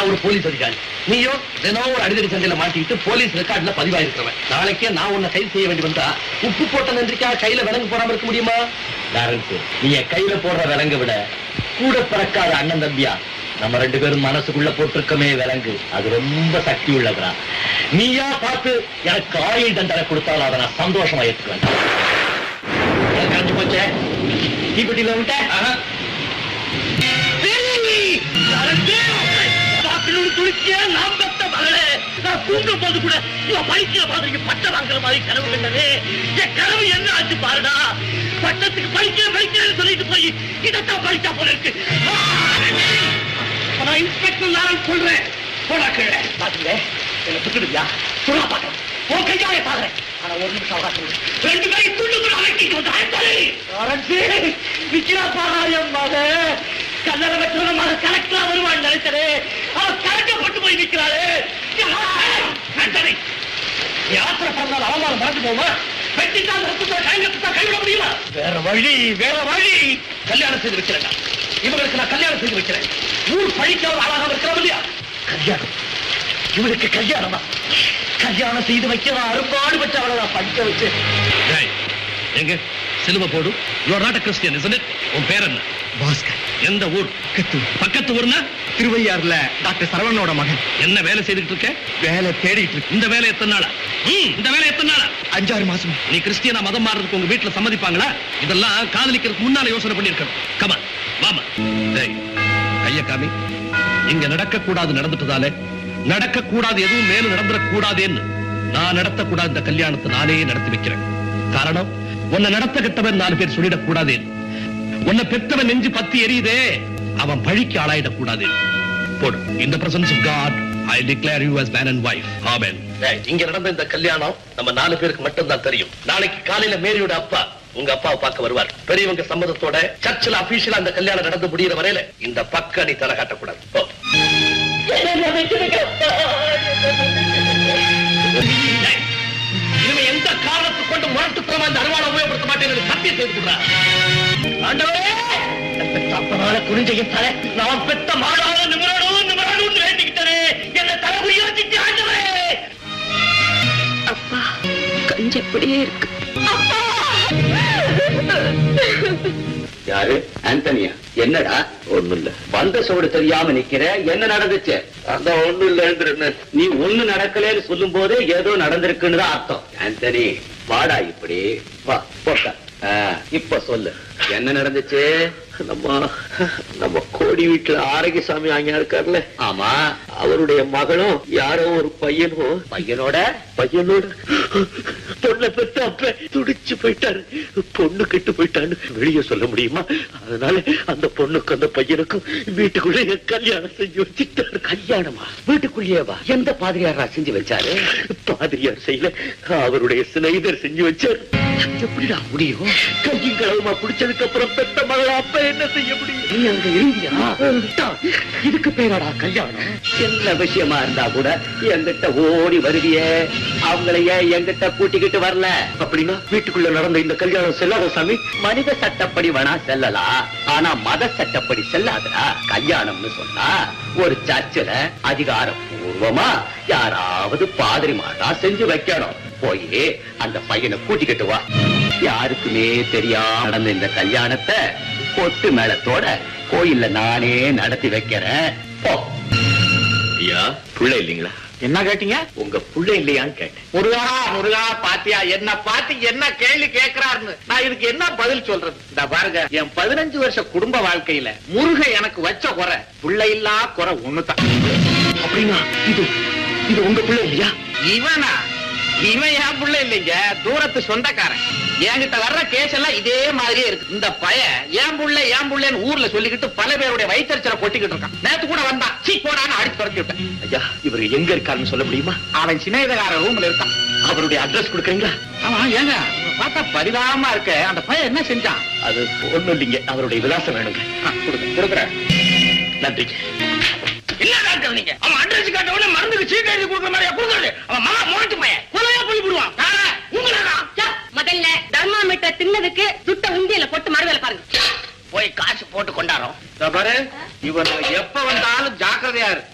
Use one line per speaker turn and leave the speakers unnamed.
நான் ஒரு போலீஸ் அதிகாரி நீயோ தினம் ஒரு அடிதடி சண்டையில மாட்டிக்கிட்டு போலீஸ் ரெக்கார்ட்ல பதிவாயிருக்கிறவன் நாளைக்கே நான் உன்னை கைது செய்ய வேண்டி வந்தா உப்பு போட்ட நன்றிக்காக கையில விலங்கு போடாம இருக்க முடியுமா லாரன்ஸ் நீ என் கையில போடுற விலங்கு விட கூட பிறக்காத அண்ணன் தம்பியா நம்ம ரெண்டு பேரும் மனசுக்குள்ள போட்டிருக்கமே விலங்கு அது ரொம்ப சக்தி உள்ளதுடா நீயா பார்த்து எனக்கு ஆயுள் தண்டனை கொடுத்தாலும் அதை நான் சந்தோஷமா ஏத்துக்குவேன் எனக்கு அஞ்சு போச்சே தீப்பெட்டியில விட்ட துடிச்சியா நாம் பெத்த மகளே நான் தூங்கும் போது கூட இவன் படிக்கிற மாதிரி பட்டை வாங்குற மாதிரி கனவு கண்டது என் கனவு என்ன ஆச்சு பாருடா பட்டத்துக்கு படிக்கிற படிக்கிறேன்னு சொல்லிட்டு போய் இதைத்தான் படிச்சா போல இருக்கு நான் இன்ஸ்பெக்டர் நான் சொல்றேன் போடா கீழே பாத்துங்க என்ன சுட்டுடுவியா சொல்ல பாக்கிறேன் உன் கையாலே பாக்குறேன் ஆனா ஒரு நிமிஷம் அவகாசம் கொடு. ரெண்டு கை துண்டு கூட அழைக்கிட்டு வந்தாய் விக்கிறா பாகாயம் மகன் கல்லறை வச்சவன மகன் கலெக்டரா வருவான்னு நினைச்சனே அவன் கலக்கப்பட்டு போய் நிக்கிறாளே ஆண்டனி, நீ ஆத்திரப்படாத அவமானம் மறந்து போமா வெட்டித்தான் ரத்தத்தை கைங்கத்தான் கைவிட முடியுமா வேற வழி வேற வழி கல்யாணம் செய்து வைக்கிறேன் நான். இவங்களுக்கு நான் கல்யாணம் செய்து வைக்கிறேன் ஊர் பழிக்காத ஆளாக இருக்கிறோம் இல்லையா கல்யாணம் இவளுக்கு கல்யாணமா கல்யாணம் செய்து வைக்கவா அரும்பாடு பற்றி அவளை நான் படிக்க வச்சு எங்க சிலுவ போடு you are not a Christian isn't it உன் பேர் என்ன
பாஸ்கர்
எந்த ஊர்
பக்கத்து
பக்கத்து ஊர்னா
திருவையாறுல டாக்டர் சரவணனோட மகன்
என்ன வேலை செய்துட்டு இருக்க
வேலை தேடிட்டு இருக்கு
இந்த வேலை எத்தனை நாளா ம், இந்த வேலை எத்தனை நாளா
அஞ்சாறு மாசம்
நீ கிறிஸ்டியனா மதம் மாறுறதுக்கு உங்க வீட்டுல சம்மதிப்பாங்களா இதெல்லாம் காதலிக்கிறதுக்கு முன்னால யோசனை பண்ணிருக்கணும் கமா வாமா டேய், கைய காமி இங்க நடக்க கூடாது நடந்துட்டதாலே நடக்க கூடாது எதுவும் மேலும் நடந்துடக் கூடாதேன்னு நான் நடத்தக்கூடாது இந்த கல்யாணத்தை நானே நடத்தி வைக்கிறேன் காரணம் உன்னை நடத்த கெட்டவன் நாலு பேர் சொல்லிடக் கூடாதேன்னு உன்னை பெற்றவன் நெஞ்சு பத்தி எரியுதே அவன் பழிக்கு ஆளாயிடக் கூடாது போடு இந்த presence of God I declare you as man and wife amen இங்க நடந்த இந்த கல்யாணம் நம்ம நாலு பேருக்கு மட்டும் தான் தெரியும் நாளைக்கு காலையில மேரியோட அப்பா உங்க அப்பாவை பார்க்க வருவார் பெரியவங்க சம்மதத்தோட சர்ச்சில் அபிஷியலா அந்த கல்யாணம் நடந்து முடியிற வரையில இந்த பக்க நீ தலை காட்டக்கூடாது போ. டேய், இனிமே எந்த காரணத்தை கொண்டு முரட்டுத்தனமா இந்த அருவாளை உபயோகப்படுத்த மாட்டேன்னு சத்தியம் செய்து கொடுறா ஆண்டவரே தப்பனால குறிஞ்ச என் தலை நான் பெத்த மாடால நிமிரணும் நிமிரணும்னு வேண்டிக்கிட்டனே என்ன தலைமுறை யோசிச்சு ஆண்டவரே
அப்பா கொஞ்சம் அப்படியே இருக்கு
யாரு ஆண்டனியா என்னடா ஒண்ணு இல்ல வந்த சோடு தெரியாம நிக்கிற என்ன நடந்துச்சு
அதான் ஒண்ணும் இல்ல
நீ ஒண்ணு நடக்கலன்னு சொல்லும் போது ஏதோ நடந்திருக்குன்னு தான் அர்த்தம் ஆண்டனி வாடா இப்படி வா போட்டா இப்ப சொல்லு என்ன நடந்துச்சு
நம்ம நம்ம கோடி வீட்டுல ஆரோக்கியசாமி ஐயா இருக்காருல்ல
ஆமா
அவருடைய மகளும் யாரோ ஒரு பையனும்
பையனோட
பையனோட பொண்ணை பெத்த அப்ப துடிச்சு போயிட்டாரு பொண்ணு கெட்டு போயிட்டான்னு வெளியே சொல்ல முடியுமா அதனால அந்த பொண்ணுக்கு அந்த பையனுக்கும் வீட்டுக்குள்ளே கல்யாணம் செஞ்சு வச்சுட்டாரு
கல்யாணமா வீட்டுக்குள்ளேயே வா எந்த பாதிரியாரா செஞ்சு வச்சாரு
பாதிரியார் செய்யல அவருடைய சிநேகிதர் செஞ்சு வச்சார்
எப்படிடா முடியும்
கையும் களவுமா பிடிச்சதுக்கு அப்புறம் பெத்த மகளா அப்ப என்ன செய்ய முடியும்
நீ அங்க இருந்தியா இதுக்கு பேரடா கல்யாணம் சின்ன விஷயமா இருந்தா கூட என்கிட்ட ஓடி வருவியே அவங்கள ஏன் என்கிட்ட கூட்டிக்கிட்டு வரல
அப்படின்னா வீட்டுக்குள்ள நடந்த இந்த கல்யாணம் செல்லாத சாமி
மனித சட்டப்படி வேணா செல்லலாம் ஆனா மத சட்டப்படி செல்லாதடா கல்யாணம்னு சொன்னா ஒரு சர்ச்சில் அதிகாரப்பூர்வமா யாராவது பாதிரி மாட்டா செஞ்சு வைக்கணும் போய் அந்த பையனை கூட்டிக்கிட்டு வா யாருக்குமே தெரியாம நடந்த இந்த கல்யாணத்தை கொட்டு மேளத்தோட கோயில்ல நானே நடத்தி வைக்கிறேன் போ
ஐயா புள்ள இல்லீங்களா
என்ன கேட்டீங்க
உங்க புள்ள இல்லையான்னு கேட்டேன்
முருகா முருகா பாத்தியா என்ன பார்த்து என்ன கேள்வி கேட்கிறாருன்னு நான் இதுக்கு என்ன பதில் சொல்றது இந்த பாருங்க என் பதினஞ்சு வருஷ குடும்ப வாழ்க்கையில முருக எனக்கு வச்ச குறை பிள்ளை இல்லா குறை ஒண்ணுதான்
அப்படின்னா இது இது உங்க புள்ள இல்லையா
இவனா இவன் என் புள்ள இல்லைங்க தூரத்து சொந்தக்காரன் என்கிட்ட வர்ற கேஸ் எல்லாம் இதே மாதிரியே இருக்கு இந்த பய என் புள்ள என் புள்ளன்னு ஊர்ல சொல்லிக்கிட்டு பல பேருடைய வயிற்றுச்சலை கொட்டிக்கிட்டு இருக்கான் நேத்து கூட வந்தான் சீ போடான்னு அடிச்சு துரத்தி விட்டேன்
ஐயா இவர் எங்க இருக்காருன்னு சொல்ல முடியுமா
அவன் சிநேகிதகார ரூம்ல இருக்கான்
அவருடைய அட்ரஸ் கொடுக்குறீங்களா
ஆமா ஏங்க உங்களை பார்த்தா பரிதாபமா இருக்க அந்த பையன் என்ன செஞ்சான்
அது ஒண்ணும் இல்லைங்க அவருடைய விலாசம் வேணுங்க
ஆ, கொடுங்க, கொடுக்குறேன்
நன்றி
என்ன டாக்டர் நீங்க அவன் அட்ரஸ் காட்ட உடனே மருந்துக்கு சீட் எழுதி கொடுக்குற மாதிரியா கொடுக்குறது அவன் மகன் மோட்டு பையன் கொலையா போய் விடுவான் உங்களா
முதல்ல தர்மாமீட்டர் தின்னதுக்கு சுட்ட உந்தியில போட்டு மறுவேலை பாருங்க
போய் காசு போட்டு கொண்டாரோம் பாரு இவன் எப்ப வந்தாலும் ஜாக்கிரதையா இரு